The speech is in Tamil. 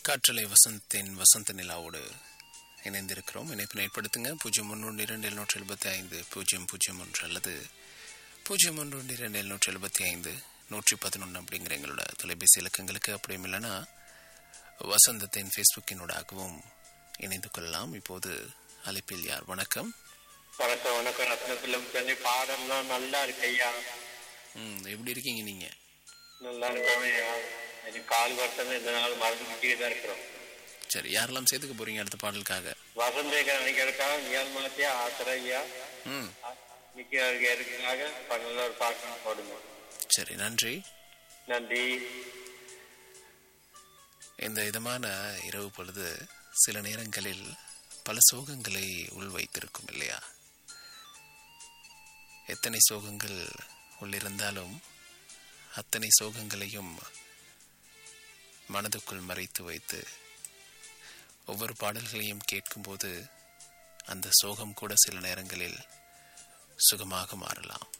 காற்றலை வசந்தின் வசந்த நிலாவோடு இணைந்திருக்கிறோம் இணைப்பினை ஏற்படுத்துங்க பூஜ்ஜியம் ஒன்று இரண்டு எழுநூற்றி எழுபத்தி ஐந்து பூஜ்ஜியம் பூஜ்ஜியம் ஒன்று அல்லது பூஜ்ஜியம் ஒன்று இரண்டு எழுநூற்றி எழுபத்தி ஐந்து நூற்றி பதினொன்று அப்படிங்கிற எங்களோட தொலைபேசி இலக்கங்களுக்கு அப்படியும் இல்லைன்னா வசந்தத்தின் ஃபேஸ்புக்கினூடாகவும் இணைந்து கொள்ளலாம் இப்போது அழைப்பில் யார் வணக்கம் வணக்கம் வணக்கம் ரத்னபிலம் சென்னை பாடம்லாம் நல்லா இருக்கு ஐயா ம் எப்படி இருக்கீங்க நீங்கள் நல்லா இருக்கோம் ஐயா எனக்கு கால் வருஷம் இந்த நாள் மறந்துக்கிட்டே தான் இருக்கிறோம் சரி யாரெல்லாம் சேர்த்துக்க போறீங்க அடுத்த பாடலுக்காக வசந்தேக நினைக்கிறதுக்காக நியால் மலத்தையா ஆத்திர ஐயா ம் நிக்கிறதுக்காக பண்ணல ஒரு பாட்டு போடுங்க சரி நன்றி நன்றி இந்த இதமான இரவு பொழுது சில நேரங்களில் பல சோகங்களை உள் வைத்திருக்கும் இல்லையா எத்தனை சோகங்கள் உள்ளிருந்தாலும் அத்தனை சோகங்களையும் மனதுக்குள் மறைத்து வைத்து ஒவ்வொரு பாடல்களையும் கேட்கும்போது அந்த சோகம் கூட சில நேரங்களில் சுகமாக மாறலாம்